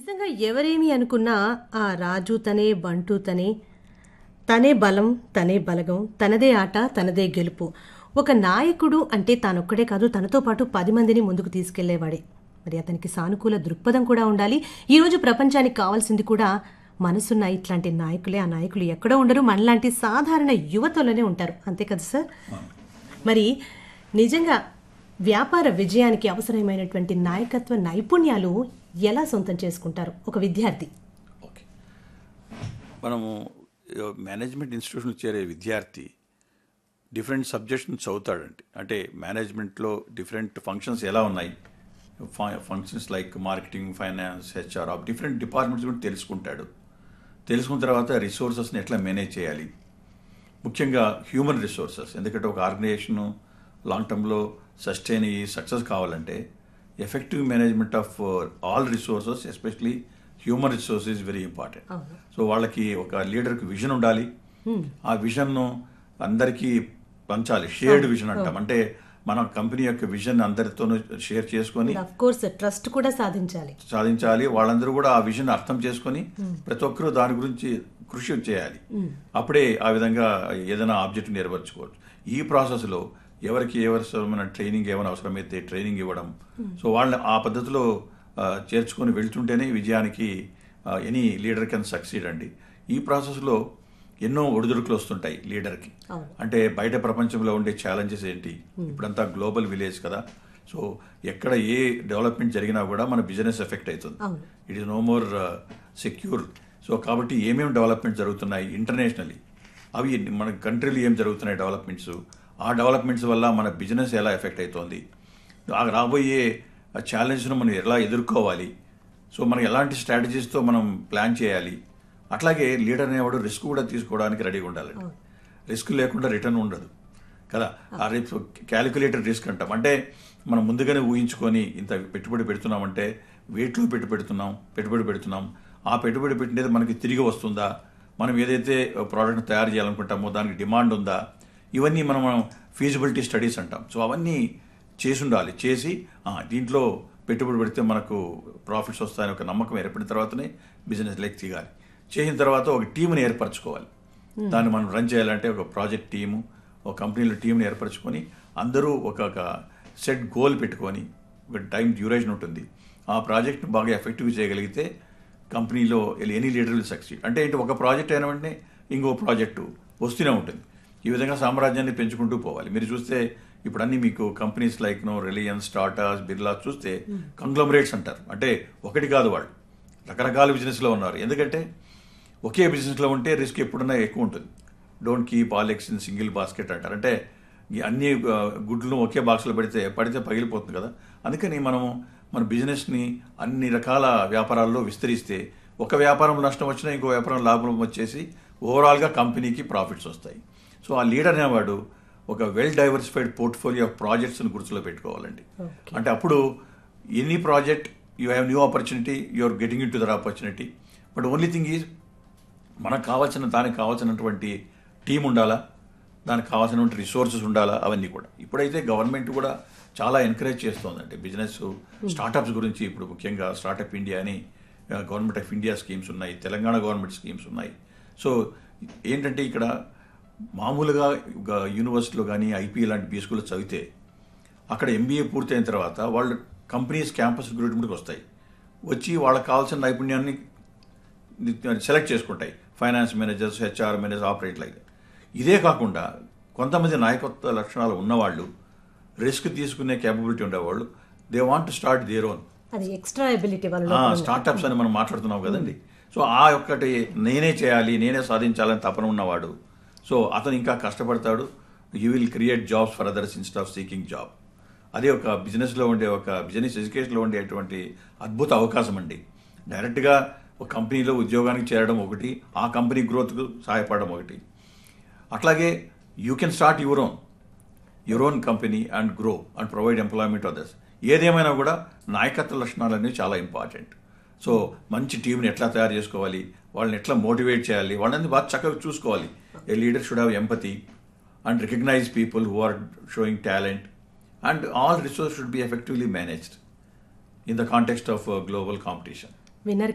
నిజంగా ఎవరేమి అనుకున్నా ఆ రాజు తనే బంటు తనే తనే బలం తనే బలగం తనదే ఆట తనదే గెలుపు ఒక నాయకుడు అంటే తానొక్కడే కాదు తనతో పాటు పది మందిని ముందుకు తీసుకెళ్లేవాడే మరి అతనికి సానుకూల దృక్పథం కూడా ఉండాలి ఈరోజు ప్రపంచానికి కావాల్సింది కూడా మనసున్న ఇట్లాంటి నాయకులే ఆ నాయకులు ఎక్కడో ఉండరు మనలాంటి సాధారణ యువతలోనే ఉంటారు అంతే కదా సార్ మరి నిజంగా వ్యాపార విజయానికి అవసరమైనటువంటి నాయకత్వ నైపుణ్యాలు ఎలా సొంతం చేసుకుంటారు ఒక విద్యార్థి ఓకే మనము మేనేజ్మెంట్ ఇన్స్టిట్యూషన్ చేరే విద్యార్థి డిఫరెంట్ సబ్జెక్ట్స్ని చదువుతాడండి అంటే మేనేజ్మెంట్లో డిఫరెంట్ ఫంక్షన్స్ ఎలా ఉన్నాయి functions like marketing finance HR of different departments కూడా తెలుసుకుంటాడు తెలుసుకున్న తర్వాత రిసోర్సెస్ని ఎట్లా మేనేజ్ చేయాలి ముఖ్యంగా హ్యూమన్ రిసోర్సెస్ ఎందుకంటే ఒక ఆర్గనైజేషన్ లాంగ్ టర్మ్లో సస్టైన్ అయ్యి సక్సెస్ కావాలంటే effective management of all resources especially human resource is very important అవును. సో వాళ్ళకి ఒక లీడర్కి విజన్ ఉండాలి ఆ విజన్ను అందరికీ పంచాలి షేర్డ్ విజన్ అంటాం అంటే మన కంపెనీ యొక్క విజన్ అందరితోనూ షేర్ చేసుకొని అఫ్ కోర్స్ ట్రస్ట్ కూడా సాధించాలి సాధించాలి వాళ్ళందరూ కూడా ఆ విజన్ అర్థం చేసుకొని ప్రతి ఒక్కరూ దాని గురించి కృషి చేయాలి అప్పుడే ఆ విధంగా ఏదైనా ఆబ్జెక్ట్ నెరవేర్చుకోవచ్చు ఈ ప్రాసెస్లో ఎవరికి ఎవరిమైన ట్రైనింగ్ ఏమైనా అవసరమైతే ట్రైనింగ్ ఇవ్వడం సో వాళ్ళని ఆ పద్ధతిలో ఆ, చేర్చుకొని వెళ్తుంటేనే విజయానికి ఎనీ లీడర్ కెన్ సక్సీడ్ అండి ఈ ప్రాసెస్లో ఎన్నో ఒడిదుడుకులు వస్తుంటాయి లీడర్కి అవును. అంటే బయట ప్రపంచంలో ఉండే ఛాలెంజెస్ ఏంటి ఇప్పుడంతా గ్లోబల్ విలేజ్ కదా సో ఎక్కడ ఏ డెవలప్మెంట్ జరిగినా కూడా మన బిజినెస్ ఎఫెక్ట్ అవుతుంది అవును. It is no more secure so కాబట్టి ఏమేమి డెవలప్మెంట్ జరుగుతున్నాయి ఇంటర్నేషనలీ అవి మన కంట్రీలో ఏం జరుగుతున్నాయి డెవలప్మెంట్స్ ఆ డెవలప్మెంట్స్ వల్ల మన బిజినెస్ ఎలా ఎఫెక్ట్ అవుతోంది ఆ రాబోయే ఛాలెంజ్ను మనం ఎలా ఎదుర్కోవాలి సో మనం ఎలాంటి స్ట్రాటజీస్తో మనం ప్లాన్ చేయాలి అట్లాగే లీడర్ అనేవాడు రిస్క్ కూడా తీసుకోవడానికి రెడీగా ఉండాలండి రిస్క్ లేకుండా రిటర్న్ ఉండదు కదా ఆ రేపు క్యాలిక్యులేటెడ్ రిస్క్ అంటాం అంటే మనం ముందుగానే ఊహించుకొని ఇంత పెట్టుబడి పెడుతున్నామంటే వెయిట్లో పెట్టి పెడుతున్నాం పెట్టుబడి పెడుతున్నాం ఆ పెట్టుబడి పెట్టినది మనకి తిరిగి వస్తుందా మనం ఏదైతే ప్రోడక్ట్ తయారు చేయాలనుకుంటామో దానికి డిమాండ్ ఉందా ఇవన్నీ మనం ఫీజిబిలిటీ స్టడీస్ అంటాం సో అవన్నీ చేసి ఉండాలి చేసి ఆ, దీంట్లో పెట్టుబడి పెడితే మనకు ప్రాఫిట్స్ వస్తాయని ఒక నమ్మకం ఏర్పడిన తర్వాతనే బిజినెస్ లెక్ తీయాలి చేసిన తర్వాత ఒక టీంని ఏర్పరచుకోవాలి దాన్ని మనం రన్ చేయాలంటే ఒక ప్రాజెక్ట్ టీము ఒక కంపెనీలో టీంని ఏర్పరచుకొని అందరూ ఒక ఒక సెట్ గోల్ పెట్టుకొని ఒక టైం డ్యూరేషన్ ఉంటుంది ఆ ప్రాజెక్ట్ని బాగా ఎఫెక్టివ్ చేయగలిగితే కంపెనీలో ఎనీ లీడర్ విల్ సక్సీడ్ అంటే ఏంటి ఒక ప్రాజెక్ట్ అయిన వెంటనే ఇంకో ప్రాజెక్టు వస్తూనే ఉంటుంది ఈ విధంగా సామ్రాజ్యాన్ని పెంచుకుంటూ పోవాలి మీరు చూస్తే ఇప్పుడు అన్ని మీకు companies like no Reliance Tatas Birla చూస్తే కంగ్లోమరేట్స్ అంటారు అంటే ఒకటి కాదు వాళ్ళు రకరకాల బిజినెస్లో ఉన్నారు ఎందుకంటే ఒకే బిజినెస్లో ఉంటే రిస్క్ ఎప్పుడన్నా ఎక్కువ ఉంటుంది don't keep all eggs in single basket అంటారు అంటే ఈ అన్ని ఆ, గుడ్లను ఒకే బాక్స్లో పెడితే పడితే పగిలిపోతుంది కదా అందుకని మనము మన బిజినెస్ని అన్ని రకాల వ్యాపారాల్లో విస్తరిస్తే ఒక వ్యాపారం నష్టం వచ్చినా ఇంకో వ్యాపారం లాభం వచ్చేసి ఓవరాల్గా కంపెనీకి ప్రాఫిట్స్ వస్తాయి సో ఆ లీడర్ అనేవాడు ఒక వెల్ డైవర్సిఫైడ్ పోర్ట్ఫోలియో ఆఫ్ ప్రాజెక్ట్స్ని గుర్తులో పెట్టుకోవాలండి Okay. అంటే అప్పుడు any project you have new opportunity you are getting into their opportunity but only thing is మనకు కావాల్సిన దానికి కావాల్సినటువంటి టీం ఉండాలా దానికి కావాల్సినటువంటి రిసోర్సెస్ ఉండాలా అవన్నీ కూడా ఇప్పుడైతే గవర్నమెంట్ కూడా చాలా ఎంకరేజ్ చేస్తోందండి బిజినెస్ స్టార్టప్స్ గురించి ఇప్పుడు ముఖ్యంగా స్టార్టప్ ఇండియా అని గవర్నమెంట్ ఆఫ్ ఇండియా స్కీమ్స్ ఉన్నాయి తెలంగాణ గవర్నమెంట్ స్కీమ్స్ ఉన్నాయి సో ఏంటంటే ఇక్కడ మామూలుగా ఒక యూనివర్సిటీలో కానీ ఐపీ లాంటి బీ స్కూల్లో చదివితే అక్కడ ఎంబీఏ పూర్తయిన తర్వాత వాళ్ళు కంపెనీస్ క్యాంపస్ రిక్రూట్మెంట్కి వస్తాయి వచ్చి వాళ్ళకి కావాల్సిన నైపుణ్యాన్ని సెలెక్ట్ చేసుకుంటాయి finance managers HR manager operate like ఇదే కాకుండా కొంతమంది నాయకత్వ లక్షణాలు ఉన్నవాళ్ళు రిస్క్ తీసుకునే కేపబిలిటీ ఉండేవాళ్ళు they want start their own అది ఎక్స్ట్రా ఎబిలిటీ వాళ్ళ స్టార్టప్స్ అని మనం మాట్లాడుతున్నాం కదండి సో ఆ ఒక్కటి నేనే చేయాలి నేనే సాధించాలని తపన ఉన్నవాడు సో అతను ఇంకా కష్టపడతాడు you will create jobs for others instead of seeking job అదే ఒక బిజినెస్లో ఉండే ఒక బిజినెస్ ఎడ్యుకేషన్లో ఉండేటువంటి అద్భుత అవకాశం అండి డైరెక్ట్గా ఒక కంపెనీలో ఉద్యోగానికి చేరడం ఒకటి ఆ కంపెనీ గ్రోత్కు సహాయపడడం ఒకటి అట్లాగే you can start your own your own company and grow and provide employment others ఏదేమైనా కూడా నాయకత్వ లక్షణాలు అనేవి చాలా ఇంపార్టెంట్ సో మంచి టీంని ఎట్లా తయారు చేసుకోవాలి వాళ్ళని ఎట్లా మోటివేట్ చేయాలి వాళ్ళని బాగా చక్కగా చూసుకోవాలి a leader should have empathy and recognise people who are showing talent and all resource should be effectively managed in the context of global competition winner